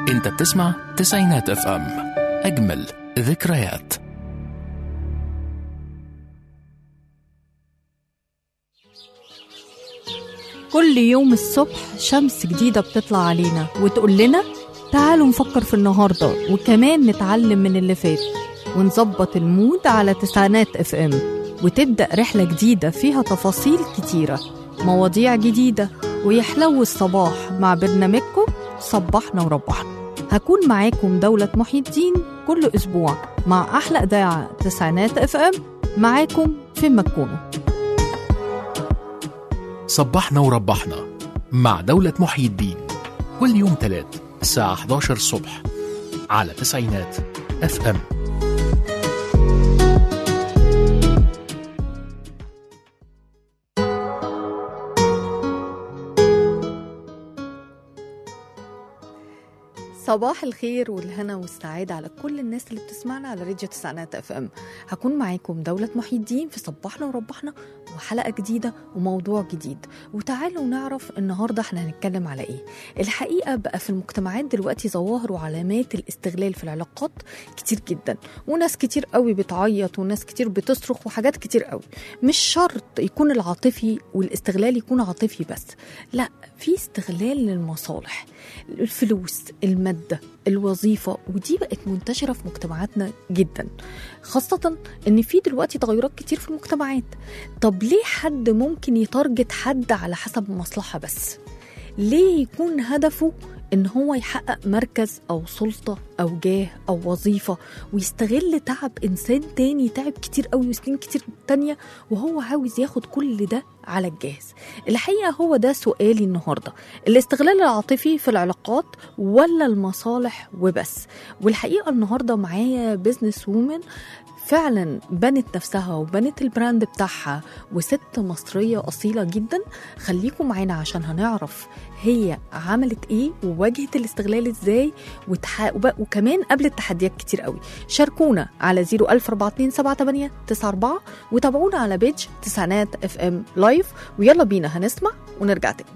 انت بتسمع تسعينات اف ام اجمل ذكريات كل يوم الصبح شمس جديدة بتطلع علينا وتقول لنا تعالوا نفكر في النهاردة وكمان نتعلم من اللي فات ونظبط المود على تسعينات اف ام وتبدأ رحلة جديدة فيها تفاصيل كتيرة مواضيع جديدة ويحلو الصباح مع برنامجكم صبحنا وربحنا هكون معاكم دولة محي الدين كل أسبوع مع أحلى إذاعة تسعينات اف ام معاكم فين ما تكونوا صبحنا وربحنا مع دولة محيي الدين كل يوم تلات الساعة 11 الصبح على تسعينات اف ام صباح الخير والهنا والسعادة على كل الناس اللي بتسمعنا على راديو تسعينات اف ام هكون معاكم دولة محي الدين في صباحنا وربحنا وحلقة جديدة وموضوع جديد وتعالوا نعرف النهاردة احنا هنتكلم على ايه الحقيقة بقى في المجتمعات دلوقتي ظواهر وعلامات الاستغلال في العلاقات كتير جدا وناس كتير قوي بتعيط وناس كتير بتصرخ وحاجات كتير قوي مش شرط يكون العاطفي والاستغلال يكون عاطفي بس لا في استغلال للمصالح الفلوس المادة الوظيفة ودي بقت منتشرة في مجتمعاتنا جدا خاصة ان في دلوقتي تغيرات كتير في المجتمعات طب ليه حد ممكن يتارجت حد على حسب مصلحة بس ليه يكون هدفه ان هو يحقق مركز او سلطة او جاه او وظيفة ويستغل تعب انسان تاني تعب كتير قوي وسنين كتير تانية وهو عاوز ياخد كل ده على الجاهز الحقيقة هو ده سؤالي النهاردة الاستغلال العاطفي في العلاقات ولا المصالح وبس والحقيقة النهاردة معايا بزنس وومن فعلا بنت نفسها وبنت البراند بتاعها وست مصرية أصيلة جدا خليكم معانا عشان هنعرف هي عملت ايه وواجهت الاستغلال ازاي وتح... وب... وكمان قابلت تحديات كتير قوي شاركونا على 014278994 وتابعونا على بيج تسعينات اف ام لايف ويلا بينا هنسمع ونرجع تاني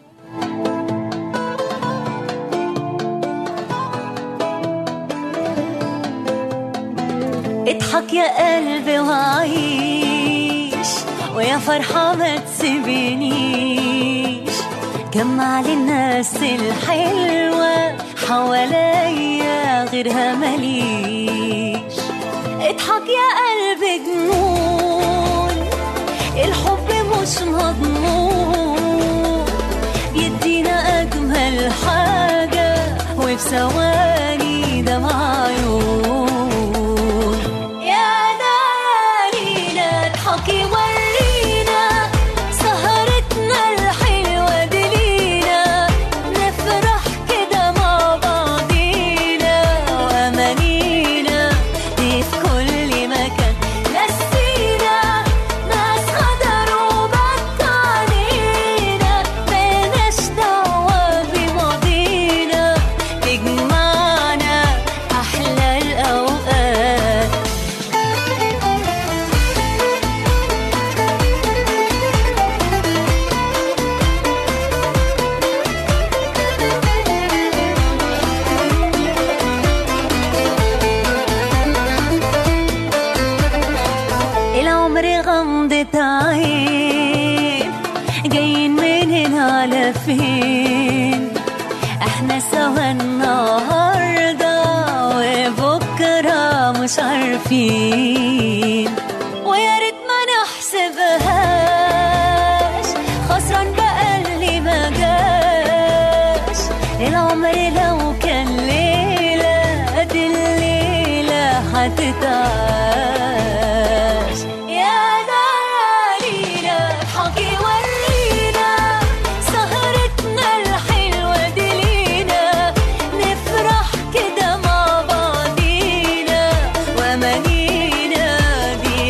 اضحك يا قلبي وعيش ويا فرحة ما تسيبنيش جمع للناس الحلوة حواليا غيرها مليش اضحك يا قلبي جنون الحب مش مضمون بيدينا أجمل حاجة وفي ثواني دمع عيون يا نارينا اضحكي ورينا سهرتنا الحلوة دي لينا نفرح كده مع بعضينا وأمانينا دي في كل مكان نسينا ناس غدروا بك علينا مالناش دعوة بماضينا تجمعنا أحلى الأوقات العمر غمضة عين جايين من هنا على فين احنا سوا النهاردة وبكرة مش عارفين ويا ريت ما نحسبهاش خسران بقى اللي ما جاش العمر لو كان ليلة دي الليلة هتتعاش يا نارينا اضحكي ورينا سهرتنا الحلوة دي لينا نفرح كده مع بعضينا وأمانينا دي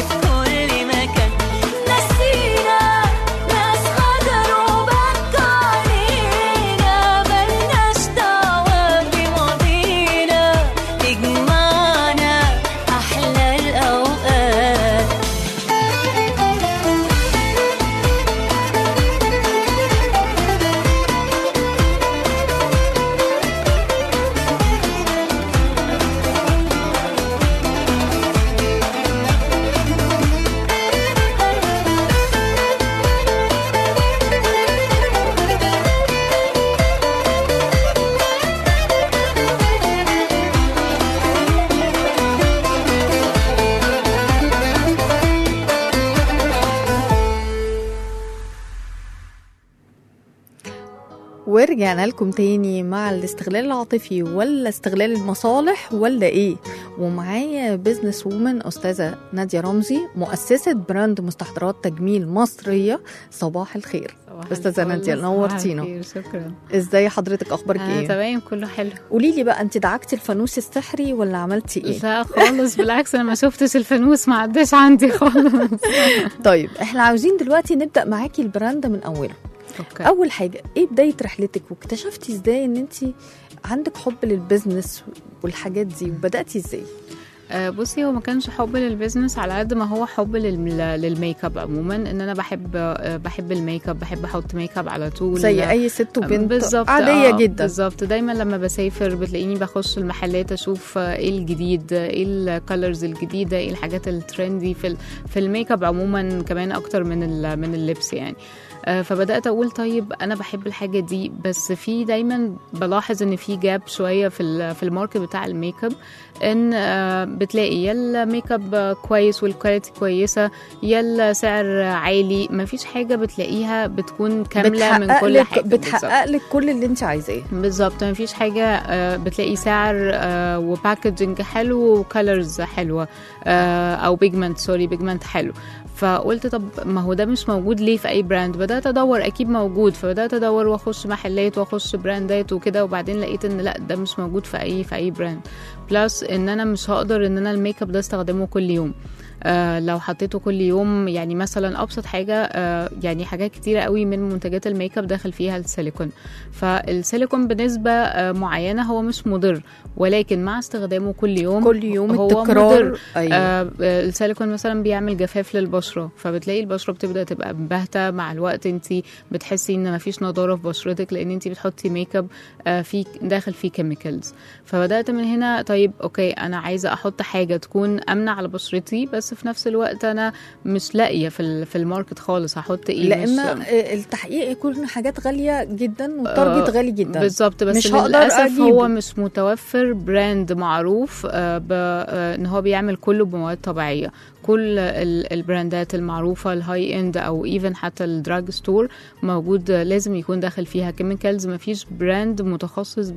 ورجعنا لكم تاني مع الاستغلال العاطفي ولا استغلال المصالح ولا ايه ومعايا بزنس وومن استاذه ناديه رمزي مؤسسه براند مستحضرات تجميل مصريه صباح الخير صباح أستاذة الفل. نادية، صباح نورتينا. الخير، شكرا ازاي حضرتك اخبارك آه ايه تمام كله حلو قولي لي بقى انت دعكتي الفانوس السحري ولا عملتي ايه لا خالص بالعكس انا ما شفتش الفانوس ما عداش عندي خالص طيب احنا عاوزين دلوقتي نبدا معاكي البراند من اوله اوكي اول حاجه ايه بدايه رحلتك واكتشفتي ازاي ان انت عندك حب للبزنس والحاجات دي وبداتي ازاي آه، بصي هو ما كانش حب للبيزنس على قد ما هو حب لل- للميك اب عموما ان انا بحب آه، بحب الميك ب بحب احط ميك اب على طول زي اي ست وبنت بالظبط عاديه آه، جدا بالظبط دايما لما بسافر بتلاقيني بخش المحلات اشوف آه، ايه الجديد آه، ايه الكالرز الجديده ايه الحاجات الترندي في ال- في الميك اب عموما كمان اكتر من ال- من اللبس يعني آه، فبدات اقول طيب انا بحب الحاجه دي بس في دايما بلاحظ ان في جاب شويه في ال- في الماركت بتاع الميك اب ان آه، بتلاقي يا الميك اب آه، كويس والكواليتي كويسه يا السعر عالي مفيش حاجه بتلاقيها بتكون كامله من بتحقق كل لك حاجه بالظبط. بتحقق لك كل اللي انت عايزاه بالظبط ما فيش حاجة آه، بتلاقي سعر آه، وباكجنج حلو وكالرز حلوة آه، أو بيجمنت سوري بيجمنت حلو فقلت طب ما هو ده مش موجود ليه في أي براند بدأت أدور أكيد موجود فبدأت أدور وأخش محلات وأخش براندات وكده وبعدين لقيت إن لا ده مش موجود في أي في أي براند بلس إن أنا مش هقدر إن أنا الميك اب ده استخدمه كل يوم آه لو حطيته كل يوم يعني مثلا ابسط حاجه آه يعني حاجات كتيره قوي من منتجات الميك اب داخل فيها السيليكون فالسيليكون بنسبه آه معينه هو مش مضر ولكن مع استخدامه كل يوم كل يوم هو التكرار مضر. ايوه آه السيليكون مثلا بيعمل جفاف للبشره فبتلاقي البشره بتبدا تبقى باهته مع الوقت انت بتحسي ان مفيش نضاره في بشرتك لان انت بتحطي ميك اب آه في داخل فيه كيميكالز فبدات من هنا طيب اوكي انا عايزه احط حاجه تكون امنه على بشرتي بس في نفس الوقت انا مش لاقيه في ال- في الماركت خالص هحط ايه لا مش- اما آه، التحقيق يكون حاجات غاليه جدا والتارجت آه، غالي جدا بالظبط بس مش هقدر للاسف أجيبه. هو مش متوفر براند معروف آه، ب- آه، ان هو بيعمل كله بمواد طبيعيه كل ال- البراندات المعروفه الهاي اند او ايفن حتى الدراج ستور موجود آه، لازم يكون داخل فيها كيميكالز ما فيش براند متخصص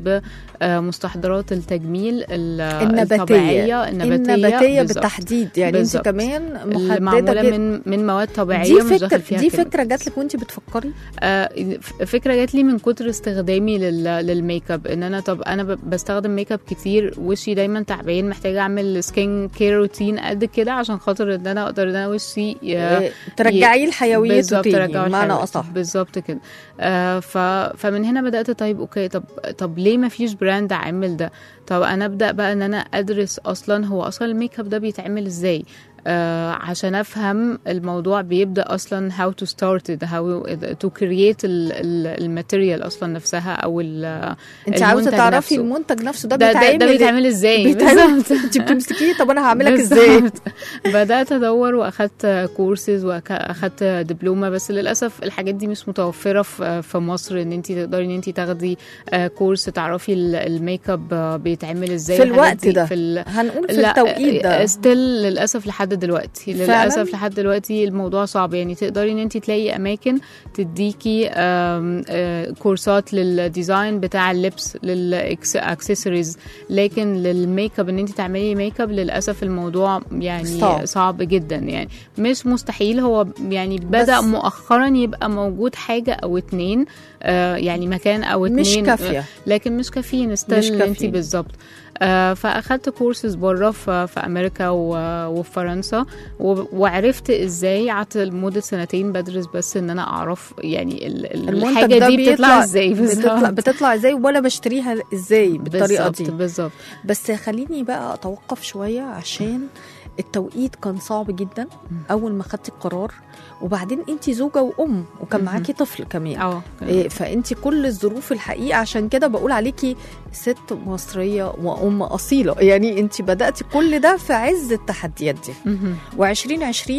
بمستحضرات التجميل ال- النباتيه الطبيعيه النباتيه, النباتيه بالظبط. بالتحديد يعني انت بالظبط. كمان اللي محدده معموله جدا من من مواد طبيعيه دي مش داخل فكره فيها دي chemicals. فكره جات لك وانت بتفكري آه، ف- فكره جات لي من كتر استخدامي لل- للميك اب ان انا طب انا ب- بستخدم ميك اب كتير وشي دايما تعبان محتاجه اعمل سكين كير روتين قد كده عشان خاطر ان انا اقدر ان انا وشي ي- آه، ترجعيه لحيويته بالظبط تاني ترجعه بمعنى لحيويته. اصح بالظبط كده آه ف... فمن هنا بدات طيب اوكي طب طب ليه ما فيش براند عامل ده طب انا ابدا بقى ان انا ادرس اصلا هو اصلا الميك اب ده بيتعمل ازاي آه عشان افهم الموضوع بيبدا اصلا how to start it how to create ال- ال- الماتيريال اصلا نفسها او ال- انت عاوزه المنتج تعرفي نفسه. المنتج نفسه ده, ده ده, بيتعمل ده بيتعمل ازاي بيتعمل بالظبط. انت بتمسكيه طب انا هعملك ازاي بالظبط. بدات ادور واخدت كورسز واخدت دبلومه بس للاسف الحاجات دي مش متوفره في في مصر ان انت تقدري ان انت تاخدي آه، كورس تعرفي ال- الميك اب آه، بيتعمل ازاي في الحاجات الوقت دي ده. في ال... هنقول في لا التوقيت ده ستيل للاسف لحد دلوقتي فعلاً؟ للاسف لحد دلوقتي الموضوع صعب يعني تقدري ان انت تلاقي اماكن تديكي آم، آه، كورسات للديزاين بتاع اللبس للاكسسوارز لكن للميك اب ان انت تعملي ميك اب للاسف الموضوع يعني صعب. صعب, صعب جدا يعني مش مستحيل هو يعني بدا بس- مؤخرا يبقى موجود حاجه او اتنين آه يعني مكان او اتنين مش كافيه لكن مش كافيين مش ستيل انت كافيين. بالظبط آه فاخدت كورسز بره في, في امريكا و- وفي فرنسا و- وعرفت ازاي قعدت لمده سنتين بدرس بس ان انا اعرف يعني ال- ال- المنتج الحاجه ده دي بيطلع- بتطلع ازاي بتطلع بالظبط بتطلع ازاي ولا بشتريها ازاي بالطريقه بالظبط دي بالظبط بس خليني بقى اتوقف شويه عشان التوقيت كان صعب جدا اول ما خدتي القرار وبعدين انت زوجه وام وكان مهم. معاكي طفل كمان اه إيه، فانت كل الظروف الحقيقه عشان كده بقول عليكي ست مصريه وام اصيله يعني انت بداتي كل ده في عز التحديات دي مهم. و2020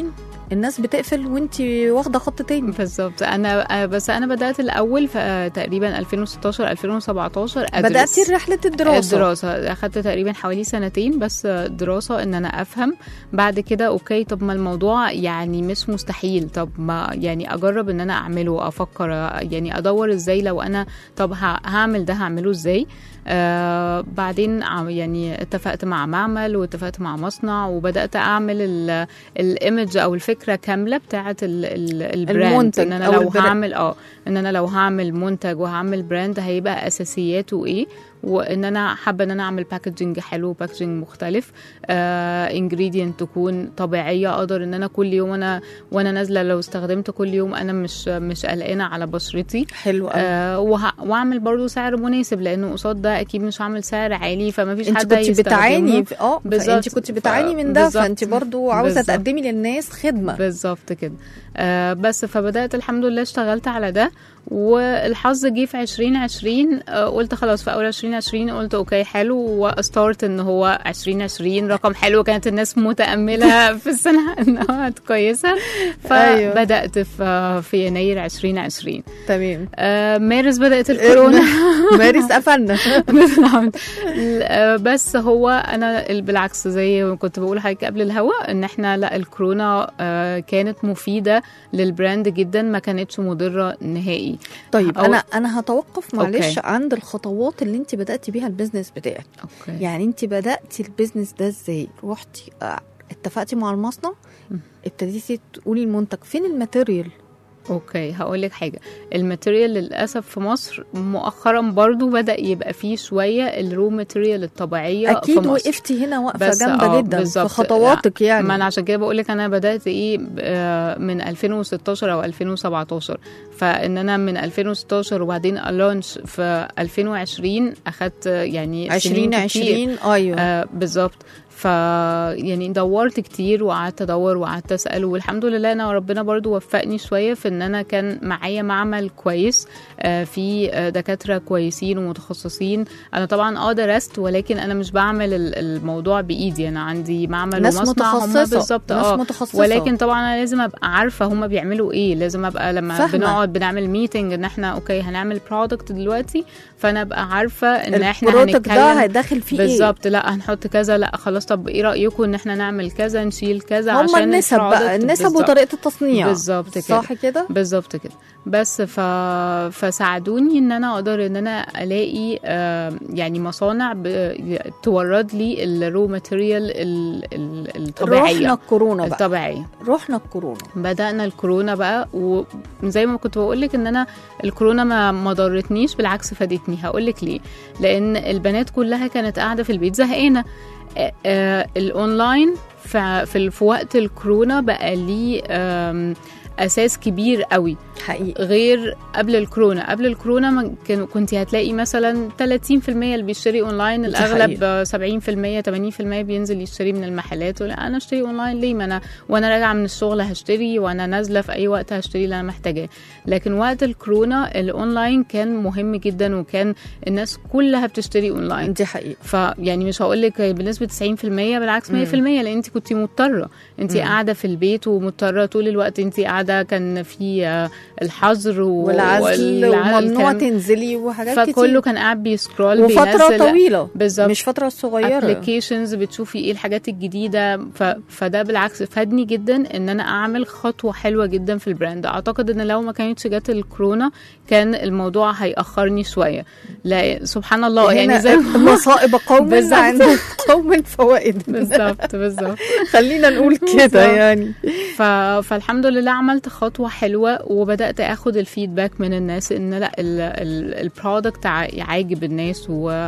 الناس بتقفل وانت واخده خط تاني بالظبط انا آه، بس انا بدات الاول في آه، تقريبا 2016 2017 ادرس بداتي رحله الدراسه الدراسة أخدت تقريبا حوالي سنتين بس دراسة إن أنا أفهم بعد كده أوكي طب ما الموضوع يعني مش مستحيل طب ما يعني أجرب إن أنا أعمله أفكر يعني أدور إزاي لو أنا طب ه- هعمل ده هعمله إزاي آه بعدين عم- يعني اتفقت مع معمل واتفقت مع مصنع وبدات اعمل ال- الايمج او الفكره كامله بتاعه ال- ال- البراند المنتج ان انا أو لو البراند. هعمل اه ان انا لو هعمل منتج وهعمل براند هيبقى اساسياته ايه وان انا حابه ان انا اعمل باكجينج حلو باكجينج مختلف آه انجريدينت تكون طبيعيه اقدر ان انا كل يوم انا وانا نازله لو استخدمت كل يوم انا مش مش قلقانه على بشرتي حلو قوي آه وه... واعمل برضو سعر مناسب لانه قصاد ده اكيد مش هعمل سعر عالي فما فيش انت حد كنت هيستخدمه. بتعاني في- اه بالظبط. انت كنت بتعاني من ده بالظبط. فانت برضو عاوزه بالظبط. تقدمي للناس خدمه بالظبط كده آه بس فبدات الحمد لله اشتغلت على ده والحظ جه في 2020 آه قلت خلاص في اول 2020 قلت اوكي حلو واستارت ان هو 2020 رقم حلو كانت الناس متامله في السنه انها كويسه أيوة. فبدات في في يناير 2020 تمام آه مارس بدات الكورونا مارس قفلنا بالظبط. آه، بس هو انا ال- بالعكس زي ما كنت بقول لحضرتك قبل الهوا ان احنا لا الكورونا آه، كانت مفيده للبراند جدا ما كانتش مضره نهائي طيب أو- انا انا هتوقف معلش أوكي. عند الخطوات اللي انت بداتي بيها البيزنس بتاعك اوكي يعني انت بداتي البيزنس ده ازاي روحتي آه، اتفقتي مع المصنع ابتديتي تقولي المنتج فين الماتيريال اوكي هقول لك حاجه الماتيريال للاسف في مصر مؤخرا برضو بدا يبقى فيه شويه الرو ماتيريال الطبيعيه اكيد في مصر. وقفتي هنا وقفه بس جامده آه، جدا في بالظبط. خطواتك يعني ما انا عشان كده بقول لك انا بدات ايه ب- آه، من 2016 او 2017 فان انا من 2016 وبعدين اللانش في 2020 اخدت يعني سنين كتير. 2020 ايوه آه بالظبط ف يعني دورت كتير وقعدت ادور وقعدت اسال والحمد لله انا ربنا برضو وفقني شويه في ان انا كان معايا معمل كويس آه في آه دكاتره كويسين ومتخصصين انا طبعا اه درست ولكن انا مش بعمل ال- الموضوع بايدي انا عندي معمل ناس ومصنع هم متخصصه بالظبط ناس اه متخصصه ولكن طبعا انا لازم ابقى عارفه هم بيعملوا ايه لازم ابقى لما فاهمة. بنقعد بنعمل ميتنج ان احنا اوكي هنعمل برودكت دلوقتي فانا ابقى عارفه ان احنا البرودكت ده هنتكلم هيدخل فيه ايه بالظبط لا هنحط كذا لا خلاص طب ايه رايكم ان احنا نعمل كذا نشيل كذا هم عشان النسب بقى البرودكت النسب بالظبط. وطريقه التصنيع بالظبط كده صح كده بالظبط كده بس ف... فساعدوني ان انا اقدر ان انا الاقي آه، يعني مصانع ب... تورد لي الرو ماتيريال ال... ال... رحنا الطبيعيه الكورونا بقى الطبيعيه رحنا الكورونا بدأنا الكورونا بقى وزي ما كنت بقول لك ان انا الكورونا ما ما ضرتنيش بالعكس فادتني هقول لك ليه لان البنات كلها كانت قاعده في البيت زهقانه آه، آه، الاونلاين ف- في في وقت الكورونا بقى ليه آم، اساس كبير قوي حقيقي غير قبل الكورونا قبل الكورونا ما كانوا كنت هتلاقي مثلا 30% اللي بيشتري اونلاين الاغلب آه، 70% 80% بينزل يشتري من المحلات ولا انا اشتري اونلاين ليه ما انا وانا راجعه من الشغل هشتري وانا نازله في اي وقت هشتري اللي انا محتاجاه لكن وقت الكورونا الاونلاين كان مهم جدا وكان الناس كلها بتشتري اونلاين دي حقيقه فيعني مش هقول لك بنسبه 90% بالعكس 100% لان انت كنت مضطره انت مم. قاعده في البيت ومضطره طول الوقت انت قاعده كان في آه، الحظر و- والعزل والعزل وممنوع كان- تنزلي وحاجات فكله كتير كان قاعد بيسكرول وفتره بينزل طويله بالظبط مش فتره صغيره ابلكيشنز بتشوفي ايه الحاجات الجديده ف... فده بالعكس فادني جدا ان انا اعمل خطوه حلوه جدا في البراند اعتقد ان لو ما كانتش جت الكورونا كان الموضوع هيأخرني شويه لا سبحان الله هنا يعني زي ما- مصائب قوم بالظبط. عند قوم فوائد بالظبط بالظبط خلينا نقول كده بالظبط. يعني ف... فالحمد لله عملت خطوه حلوه وبدات اخد الفيدباك من الناس ان لا البرودكت عاجب الناس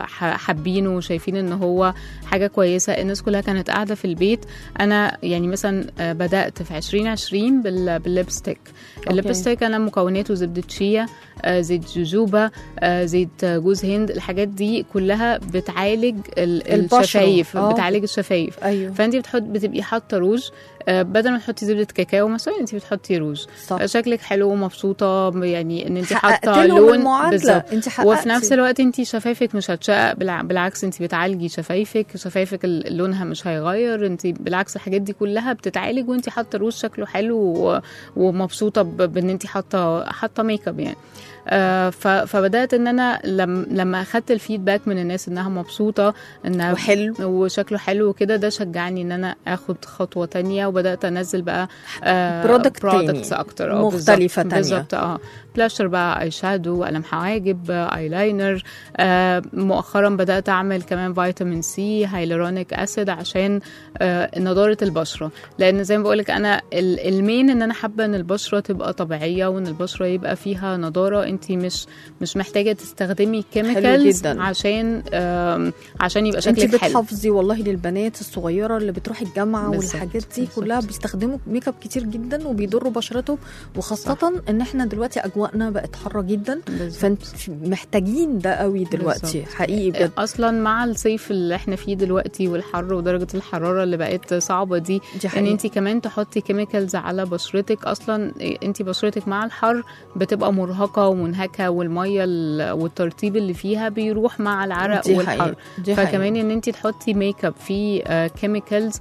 وحابينه وشايفين ان هو حاجه كويسه الناس كلها كانت قاعده في البيت انا يعني مثلا آه، بدات في 2020 بال... بالليبستيك الليبستيك انا مكوناته زبده شيا آه، زيت جوجوبا آه، زيت جوز هند الحاجات دي كلها بتعالج ال- البشرة. الشفايف آه. بتعالج الشفايف ايوه فانت بتحط بتبقي حاطه روج آه، بدل ما تحطي زبده كاكاو مثلا انت بتحطي روج صح شكلك حلو ومبسوطه يعني ان انت حققت حاطه لهم لون المعادله بالظبط انت حققتي وفي نفس الوقت انت شفايفك مش هتشقق بالع- بالعكس انت بتعالجي شفايفك شفايفك ال- لونها مش هيغير انت بالعكس الحاجات دي كلها بتتعالج وانت حاطه روج شكله حلو و- ومبسوطه ب- بان انت حاطه حاطه ميك اب يعني آه، ف- فبدات ان انا لم لما اخدت الفيدباك من الناس انها مبسوطه انها وحلو وشكله حلو وكده ده شجعني ان انا اخد خطوه تانية وبدات انزل بقى Product برودكتس تاني، اكتر آه، مختلفة بالظبط- تانية. بالظبط اه بلاشر بقى اي شادو قلم حواجب آه، اي لاينر آه مؤخرا بدات اعمل كمان فيتامين سي هايلورونيك اسيد عشان آه نضاره البشره لان زي ما بقولك انا ال- المين ان انا حابه ان البشره تبقى طبيعيه وان البشره يبقى فيها نضاره انت مش مش محتاجه تستخدمي كيميكالز جداً. عشان آم، عشان يبقى انت شكلك حلو بتحافظي والله للبنات الصغيره اللي بتروح الجامعه بالظبط، والحاجات دي بالظبط. كلها بيستخدموا ميك اب كتير جدا وبيضروا بشرتهم وخاصه ان احنا دلوقتي اجواءنا بقت حاره جدا بالظبط. فانت محتاجين ده قوي دلوقتي بالظبط. حقيقي بجد اصلا مع الصيف اللي احنا فيه دلوقتي والحر ودرجه الحراره اللي بقت صعبه دي دي ان حقيقي انت كمان تحطي كيميكالز على بشرتك اصلا انت بشرتك مع الحر بتبقى مرهقه ومنهكه والميه ال- والترطيب اللي فيها بيروح مع العرق دي والحر حقيقي دي حقيقي. فكمان ان انت تحطي ميك اب فيه كيميكالز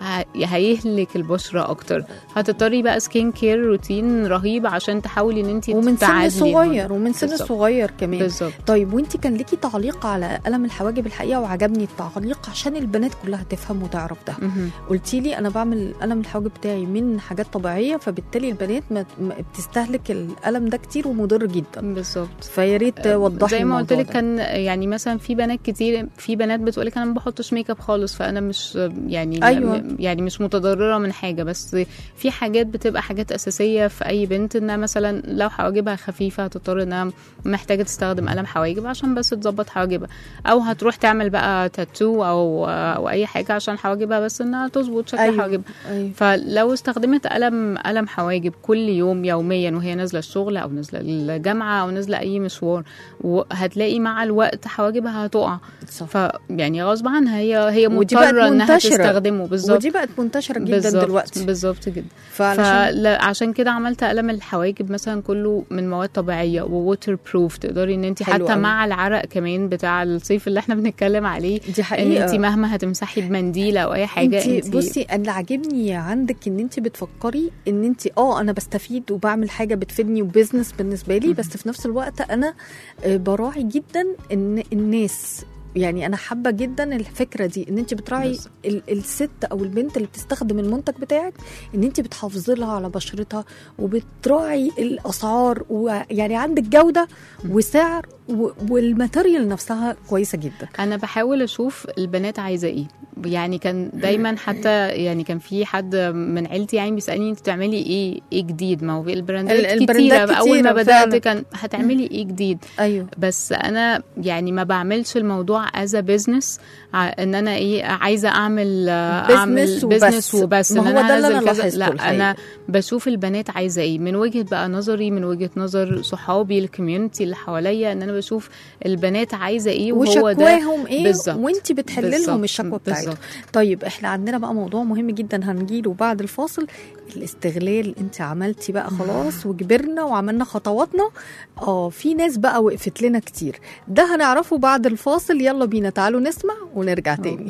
هيهلك البشره اكتر هتضطري بقى سكين كير روتين رهيب عشان تحاولي ان انت ومن سن تعادلي صغير ومن سن بالظبط. صغير كمان بالظبط طيب وانت كان ليكي تعليق على قلم الحواجب الحقيقه وعجبني التعليق عشان البنات كلها تفهم وتعرف ده مهم. قلتي لي انا بعمل قلم الحواجب بتاعي من حاجات طبيعيه فبالتالي البنات ما ما بتستهلك القلم ده كتير ومضر جدا بالظبط فيا ريت توضحي زي ما قلت الموضوع لك ده. كان يعني مثلا في بنات كتير في بنات بتقول لك انا ما بحطش ميك اب خالص فانا مش يعني أيوة. م- يعني مش متضرره من حاجه بس في حاجات بتبقى حاجات اساسيه في اي بنت انها مثلا لو حواجبها خفيفه هتضطر انها محتاجه تستخدم قلم حواجب عشان بس تظبط حواجبها او هتروح تعمل بقى تاتو او او اي حاجه عشان حواجبها بس انها تظبط شكل أيوة. حواجبها أيوة. فلو استخدمت قلم قلم حواجب كل يوم يوميا وهي نازله الشغل او نازله الجامعه او نازله اي مشوار وهتلاقي مع الوقت حواجبها هتقع صح. فيعني غصب عنها هي هي ودي بقت مضطره انها منتشرة. تستخدمه بالظبط ودي بقت منتشره جدا بالظبط دلوقتي بالظبط جدا فعلشان فعشان كده عملت قلم الحواجب مثلا كله من مواد طبيعيه ووتر بروف تقدري ان انت حلو حتى أوي. مع العرق كمان بتاع الصيف اللي احنا بنتكلم عليه دي ان حقيقه انت مهما هتمسحي بمنديل او اي حاجه انت انت بصي اللي عاجبني عندك ان انت بتفكري ان انت اه انا بستفيد وبعمل حاجه بتفيدني وبزنس بالنسبه لي بس في نفس الوقت انا آه، براعي جدا ان الناس يعني انا حابه جدا الفكره دي ان انت بتراعي بالظبط. ال- الست او البنت اللي بتستخدم المنتج بتاعك ان انت بتحافظي لها على بشرتها وبتراعي الاسعار ويعني عندك جوده وسعر و- والماتيريال نفسها كويسه جدا انا بحاول اشوف البنات عايزه ايه يعني كان دايما حتى يعني كان في حد من عيلتي يعني بيسالني انت بتعملي ايه ايه جديد ما هو في البراندات, ال- البراندات كتيره اول ما كتيرة بدات فعلا. كان هتعملي ايه جديد ايوه بس انا يعني ما بعملش الموضوع از بزنس ان انا ايه عايزه اعمل اعمل Business وبس. بزنس وبس ما ان هو انا ده اللي انزل أنا كذا لاحظته لا الحقيقة. انا بشوف البنات عايزه ايه من وجهه بقى نظري من وجهه نظر صحابي الكوميونتي اللي حواليا ان انا بشوف البنات عايزه ايه وهو ده وشكواهم ايه بالظبط. وانت بتحلي لهم بالظبط. الشكوى بتاعتهم بالظبط. طيب احنا عندنا بقى موضوع مهم جدا هنجيله بعد الفاصل الاستغلال انت عملتي بقى خلاص وكبرنا وعملنا خطواتنا اه في ناس بقى وقفت لنا كتير ده هنعرفه بعد الفاصل يلا بينا تعالوا نسمع ونرجع تاني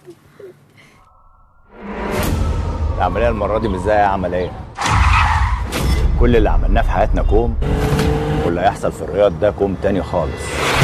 العملية المرة دي مش زي أي عملية كل اللي عملناه في حياتنا كوم واللي هيحصل في الرياض ده كوم تاني خالص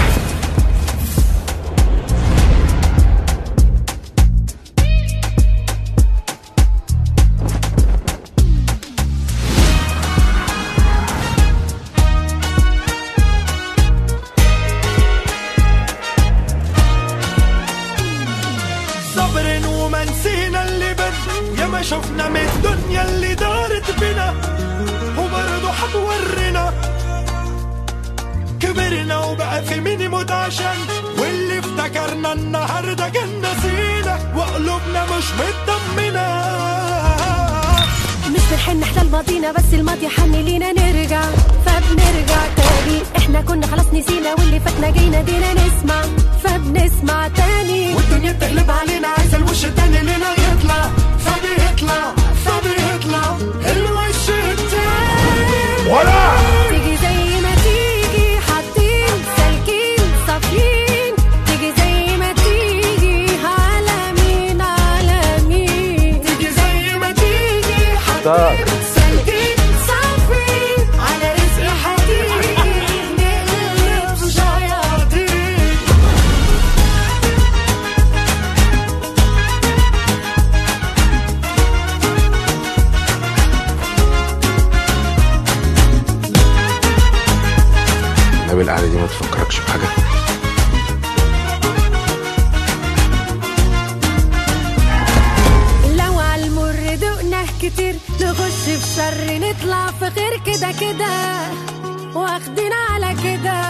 صبر وما نسينا اللي بد يا ما شفنا من الدنيا اللي دارت بنا وبرضه حتورينا كبرنا وبقى في مين يموت عشان واللي افتكرنا النهارده كان نسينا وقلوبنا مش مطمنه مش بنحن احنا الماضينا بس الماضي حن لينا نرجع فبنرجع تاني احنا كنا خلاص نسينا واللي فاتنا جاينا دينا نسمع فبنسمع تاني والدنيا بتقلب علينا عايزه الوش التاني لنا يطلع فبيطلع فبيطلع النبي القعده دي ما تفكركش بحاجه لو عالمر دقنا كتير نخش في شر نطلع في خير كده كده واخدين على كده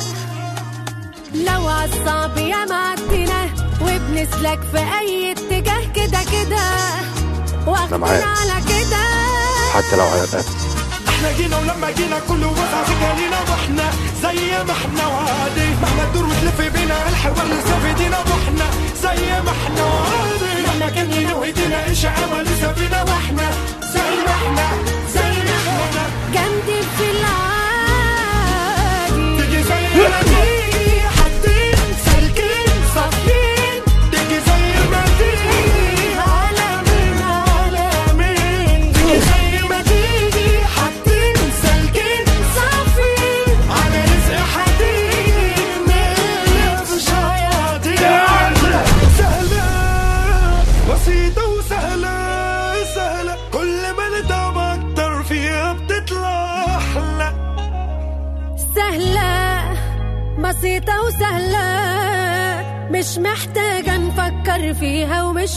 لو عالصعب يا معدينا وبنسلك في اي اتجاه كده كده واخدين معاك. على كده حتى لو عيطت احنا جينا ولما جينا كله وسع في جالينا واحنا زي ما احنا وعادي مهما تدور وتلف بينا الحوار لسه في ايدينا واحنا زي ما احنا وعادي مهما كان يلو ايدينا ايش عمل لسه فينا واحنا زي ما احنا زي ما احنا جامدين في العادي تيجي زي ما تيجي حاطين سالكين صافيين تيجي زي ما تيجي عالمين عالمين تيجي زي ما تيجي حاطين سالكين صافين على رزق حديد ملف شياطين سهلة بسيطة وسهلة سهلة كل ما نتعب أكتر فيها بتطلع أحلى سهلة بسيطة وسهلة مش محتاجة نفكر فيها ومش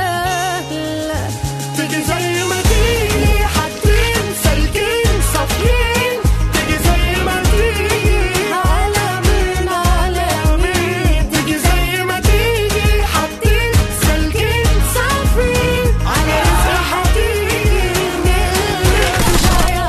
مستاهلة تيجي زي ما تيجي حاطين سالكين صافيين تيجي زي ما تيجي عالمين عالمين تيجي زي ما تيجي حاطين سالكين صافين على رزق حديد ملف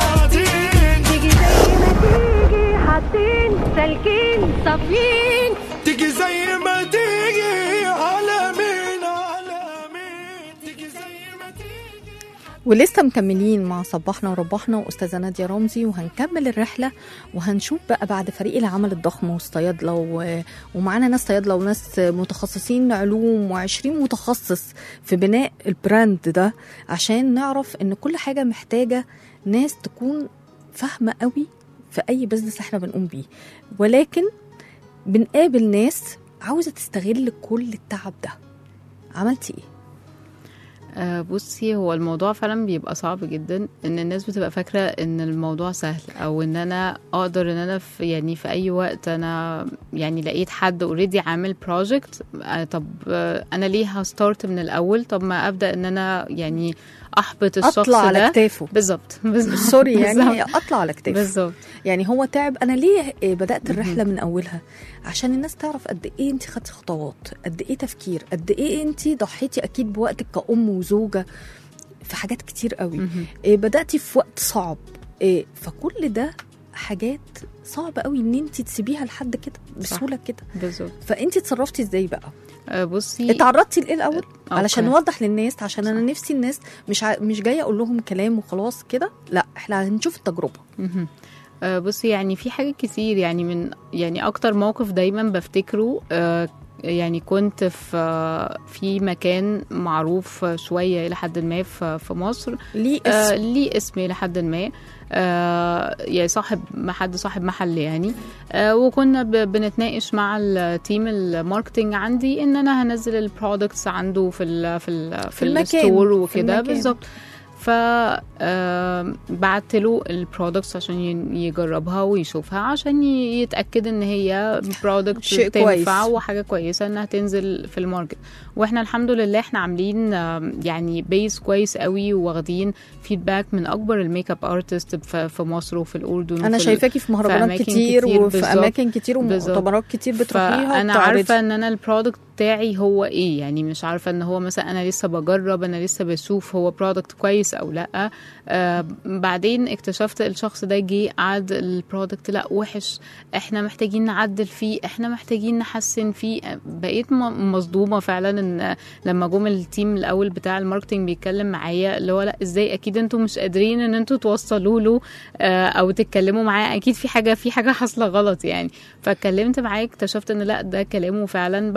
شياطين تيجي زي ما تيجي حاطين سالكين صافين تيجي زي ما تيجي على مين على مين تيجي زي ما تيجي ولسه مكملين مع صباحنا وربحنا واستاذه ناديه رمزي وهنكمل الرحله وهنشوف بقى بعد فريق العمل الضخم والصيادله و- ومعانا ناس صيادله وناس متخصصين علوم و20 متخصص في بناء البراند ده عشان نعرف ان كل حاجه محتاجه ناس تكون فاهمه قوي في اي بزنس احنا بنقوم بيه ولكن بنقابل ناس عاوزه تستغل كل التعب ده عملتي ايه آه، بصي هو الموضوع فعلا بيبقى صعب جدا ان الناس بتبقى فاكره ان الموضوع سهل او ان انا اقدر ان انا في يعني في اي وقت انا يعني لقيت حد اوريدي عامل بروجكت طب آه، انا ليه هستارت من الاول طب ما ابدا ان انا يعني احبط الشخص اطلع على ده كتافه بالظبط بالظبط. سوري يعني بالظبط. اطلع على كتافه بالظبط يعني هو تعب انا ليه إيه بدات الرحله من اولها عشان الناس تعرف قد ايه انت خدتي خطوات قد ايه تفكير قد ايه انت ضحيتي اكيد بوقتك كأم وزوجه في حاجات كتير قوي إيه بداتي في وقت صعب إيه فكل ده حاجات صعبة قوي ان انت تسيبيها لحد كده بسهوله كده بالظبط فانت اتصرفتي ازاي بقى آه، بصي اتعرضتي لايه الاول علشان أوكي. نوضح للناس عشان انا نفسي الناس مش ع... مش جايه اقول لهم كلام وخلاص كده لا احنا هنشوف التجربه مهم. آه، بصي يعني في حاجات كتير يعني من يعني اكتر موقف دايما بفتكره آه، يعني كنت في آه، في مكان معروف شويه الى حد ما في في مصر ليه آه، اسم ليه اسم الى حد ما آه، يعني صاحب حد صاحب محل يعني آه، وكنا ب- بنتناقش مع التيم الماركتينج عندي ان انا هنزل البرودكتس عنده في ال في ال في, المكان، الستور في وكده المكان. بالظبط ف آه، بعت له البرودكتس عشان ي- يجربها ويشوفها عشان ي- يتاكد ان هي برودكت شيء تنفع كويس. وحاجه كويسه انها تنزل في الماركت واحنا الحمد لله احنا عاملين آم، يعني بيس كويس قوي واخدين فيدباك من اكبر الميك اب ارتست في في مصر وفي الاردن انا وفي ال- شايفاكي في مهرجانات أماكن كتير, كتير وفي بالظبط. اماكن كتير بالظبط. ومؤتمرات كتير بتروحيها فانا وبتعرضي. عارفه ان انا البرودكت بتاعي هو ايه يعني مش عارفه ان هو مثلا انا لسه بجرب انا لسه بشوف هو برودكت كويس او لا آه بعدين اكتشفت الشخص ده جه قعد البرودكت لا وحش احنا محتاجين نعدل فيه احنا محتاجين نحسن فيه بقيت م- مصدومه فعلا ان لما جم التيم الاول بتاع الماركتنج بيتكلم معايا اللي هو لا ازاي اكيد انتوا مش قادرين ان انتوا توصلوا له آه، او تتكلموا معاه اكيد في حاجه في حاجه حاصله غلط يعني فاتكلمت معاه اكتشفت ان لا ده كلامه فعلا بعدين مع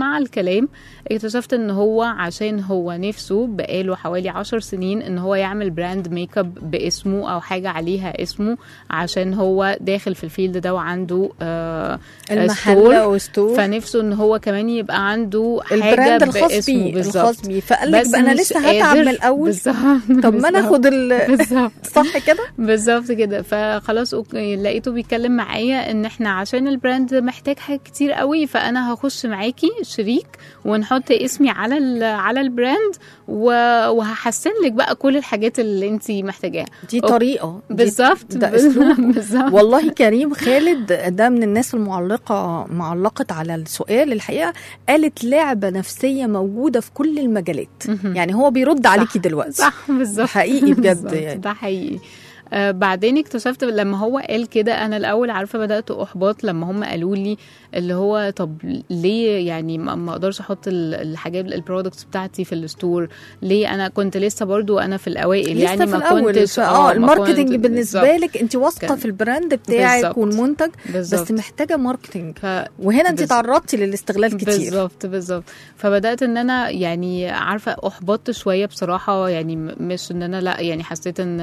مع الكلام اكتشفت ان هو عشان هو نفسه بقاله حوالي عشر سنين ان هو يعمل براند ميك اب باسمه او حاجه عليها اسمه عشان هو داخل في الفيلد ده وعنده آه المحل ستور. وستور فنفسه ان هو كمان يبقى عنده حاجه البراند الخاص باسمه بيه بالظبط الخاص بيه فقال لك بس بقى انا مش لسه هتعب قادر. من الاول بالظبط طب ما انا بالظبط. اخد ال... بالظبط صح كده بالظبط كده فخلاص أوكي، لقيته بيتكلم معايا ان احنا عشان البراند محتاج حاجات كتير قوي فانا هخش معاكي شريك ونحط اسمي على ال- على البراند و- وهحسن لك بقى كل الحاجات اللي انت محتاجاها دي أوك. طريقه دي- بالظبط ده اسلوب بالظبط والله كريم خالد ده من الناس المعلقة معلقت على السؤال الحقيقة قالت لعبة نفسية موجودة في كل المجالات مهم. يعني هو بيرد عليكي دلوقتي صح بالظبط حقيقي بجد بالظبط، يعني. ده حقيقي آه بعدين اكتشفت لما هو قال كده انا الاول عارفه بدات احبط لما هم قالوا لي اللي هو طب ليه يعني ما ما اقدرش احط ال- الحاجات البرودكتس بتاعتي في الستور ليه انا كنت لسه برضو انا في الاوائل لسه يعني في ما الأول كنتش اه ما الماركتنج كنت- بالنسبة بالظبط. لك انت واثقة كان- في البراند بتاعك بالظبط. والمنتج بالظبط بس محتاجة ماركتنج ف... وهنا انت بالظبط. تعرضتي للاستغلال كتير بالظبط بالظبط فبدات ان انا يعني عارفه احبطت شويه بصراحه يعني م- مش ان انا لا يعني حسيت ان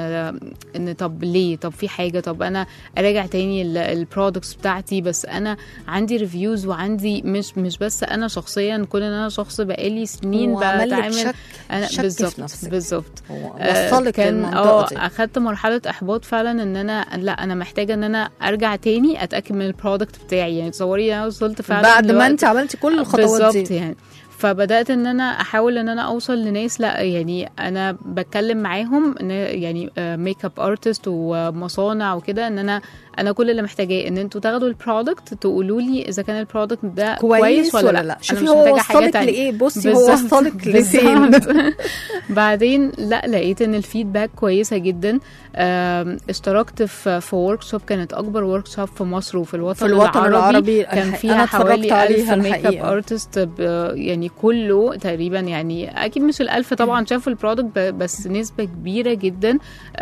ان طب ليه طب في حاجه طب انا اراجع تاني البرودكتس بتاعتي بس انا عندي ريفيوز وعندي مش مش بس انا شخصيا كون ان انا شخص بقالي سنين وعمل لك بتعامل شك انا شك في بالظبط نفسك. بالظبط هو آه، وصلك كان للمنطقة اه دي اخدت مرحله احباط فعلا ان انا لا انا محتاجه ان انا ارجع تاني اتاكد من البرودكت بتاعي يعني تصوري انا وصلت فعلا بعد ما لوقت- انت عملتي كل الخطوات بالظبط دي يعني فبدات ان انا احاول ان انا اوصل لناس لا يعني انا بتكلم معاهم إن يعني ميك اب ارتست ومصانع وكده ان انا انا كل اللي محتاجاه ان انتوا تاخدوا البرودكت تقولوا لي اذا كان البرودكت ده كويس ولا لا أنا شوفي مش هو محتاجة حاجة وصلك تانية. لايه بصي هو بالظبط، وصلك لفين بالظبط. بعدين لا لقيت ان الفيدباك كويسه جدا آم، اشتركت في في ورك شوب كانت اكبر ورك شوب في مصر وفي الوطن, في الوطن العربي كان الح- فيها أنا اتفرجت حوالي عليها 1000 ميك اب الحقيقة. ارتست يعني كله تقريبا يعني اكيد مش الألف طبعا شافوا البرودكت ب- بس نسبه كبيره جدا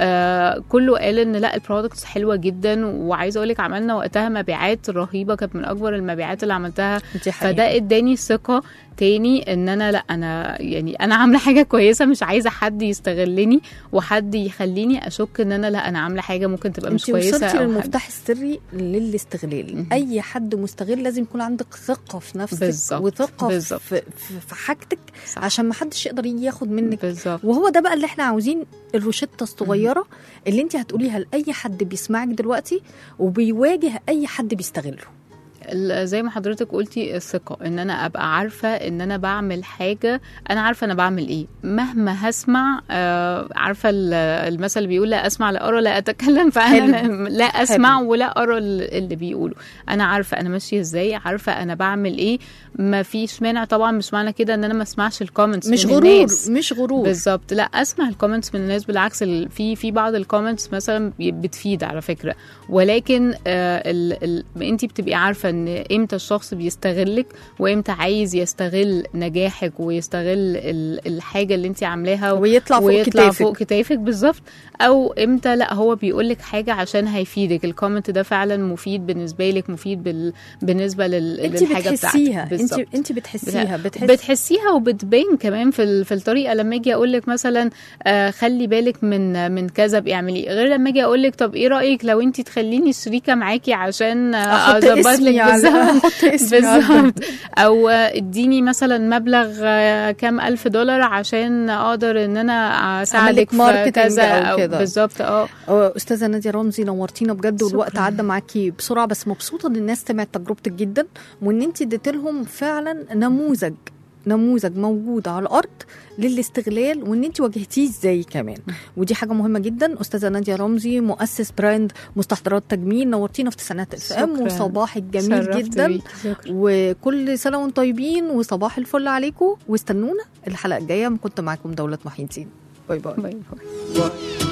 آه كله قال ان لا البرودكتس حلوه جدا وعايزه اقول لك عملنا وقتها مبيعات رهيبه كانت من اكبر المبيعات اللي عملتها دي حقيقة. فده اداني ثقه تاني ان انا لا انا يعني انا عامله حاجه كويسه مش عايزه حد يستغلني وحد يخليني اشك ان انا لا انا عامله حاجه ممكن تبقى مش انت كويسه وصلتي أو حاجة. للمفتاح السري للاستغلال مهم. اي حد مستغل لازم يكون عندك ثقه في نفسك بالظبط، وثقه بالظبط. في, في, في حاجتك صح. عشان ما حدش يقدر يجي ياخد منك بالظبط وهو ده بقى اللي احنا عاوزين الروشته الصغيره اللي انت هتقوليها لاي حد بيسمعك دلوقتي وبيواجه اي حد بيستغله ال- زي ما حضرتك قلتي الثقة ان انا ابقى عارفة ان انا بعمل حاجة انا عارفة انا بعمل ايه مهما هسمع آه عارفة ال- المثل اللي بيقول لا اسمع لا ارى لا اتكلم فانا حلو. لا اسمع حلو. ولا ارى ال- اللي بيقوله انا عارفة انا ماشية ازاي عارفة انا بعمل ايه ما فيش مانع طبعا مش معنى كده ان انا ما اسمعش الكومنتس مش من غرور الناس. مش غرور بالظبط لا اسمع الكومنتس من الناس بالعكس ال- في في بعض الكومنتس مثلا بي- بتفيد على فكره ولكن آه ال ال انت بتبقي عارفه ان امتى الشخص بيستغلك وامتى عايز يستغل نجاحك ويستغل ال الحاجه اللي انت عاملاها ويطلع فوق ويطلع كتافك. فوق كتافك بالظبط او امتى لا هو بيقول لك حاجه عشان هيفيدك الكومنت ده فعلا مفيد بالنسبه لك مفيد بال بالنسبه لل انت للحاجه بتحسيها بتاعتك انت بالظبط. انت بتحسيها بتحسي بتحسيها وبتبين كمان في ال- في الطريقه لما اجي اقول لك مثلا آه خلي بالك من من كذا بيعملي غير لما اجي اقول لك طب ايه رايك لو انت تخليني شريكه معاكي عشان آه، احط اظبط لك اسمي على بالظبط احط اسمي على بالظبط او آه، اديني مثلا مبلغ آه، كام الف دولار عشان اقدر ان انا اساعدك في ماركتينج كذا أو او كده. بالظبط اه آه، استاذه ناديه رمزي نورتينا بجد والوقت شكراً. عدى معاكي بسرعه بس مبسوطه ان الناس سمعت تجربتك جدا وان انت اديت لهم فعلا نموذج نموذج موجود على الارض للاستغلال وان انت واجهتيه ازاي كمان ودي حاجه مهمه جدا استاذه ناديه رمزي مؤسس براند مستحضرات تجميل نورتينا في تسعينات اف ام شكراً. وصباحك جميل شرفت جدا بيكي. شكرا وكل سنه وانتم طيبين وصباح الفل عليكم واستنونا الحلقه الجايه كنت معاكم دوله محي الدين باي باي باي باي